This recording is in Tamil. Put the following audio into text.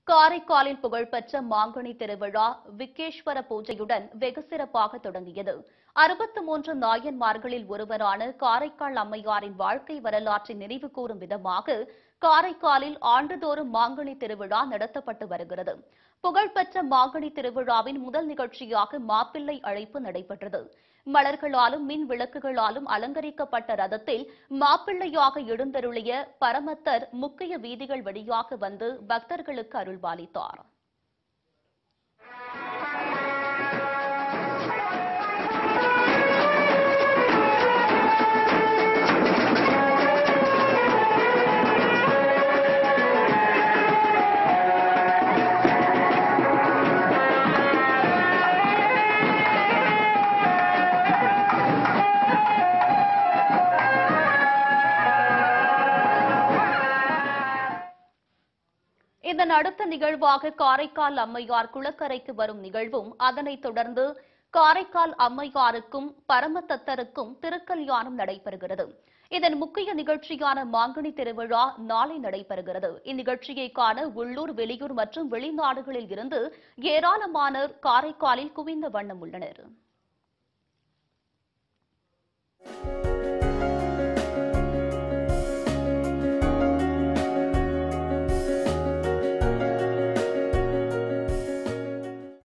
காரைக்காலில் புகழ்பெற்ற மாங்கனி திருவிழா விக்கேஸ்வர பூஜையுடன் வெகு சிறப்பாக தொடங்கியது அறுபத்து மூன்று நாயன்மார்களில் ஒருவரான காரைக்கால் அம்மையாரின் வாழ்க்கை வரலாற்றை நினைவு கூறும் விதமாக காரைக்காலில் ஆண்டுதோறும் மாங்கனி திருவிழா நடத்தப்பட்டு வருகிறது புகழ்பெற்ற மாங்கனி திருவிழாவின் முதல் நிகழ்ச்சியாக மாப்பிள்ளை அழைப்பு நடைபெற்றது மலர்களாலும் மின் விளக்குகளாலும் அலங்கரிக்கப்பட்ட ரதத்தில் மாப்பிள்ளையாக எழுந்தருளிய பரமத்தர் முக்கிய வீதிகள் வழியாக வந்து பக்தர்களுக்கு அருள்பாலித்தார் இதன் அடுத்த நிகழ்வாக காரைக்கால் அம்மையார் குளக்கரைக்கு வரும் நிகழ்வும் அதனைத் தொடர்ந்து காரைக்கால் அம்மையாருக்கும் பரமதத்தருக்கும் திருக்கல்யாணம் நடைபெறுகிறது இதன் முக்கிய நிகழ்ச்சியான மாங்கனி திருவிழா நாளை நடைபெறுகிறது இந்நிகழ்ச்சியை காண உள்ளூர் வெளியூர் மற்றும் வெளிநாடுகளில் இருந்து ஏராளமானோர் காரைக்காலில் குவிந்த வண்ணம் உள்ளனர்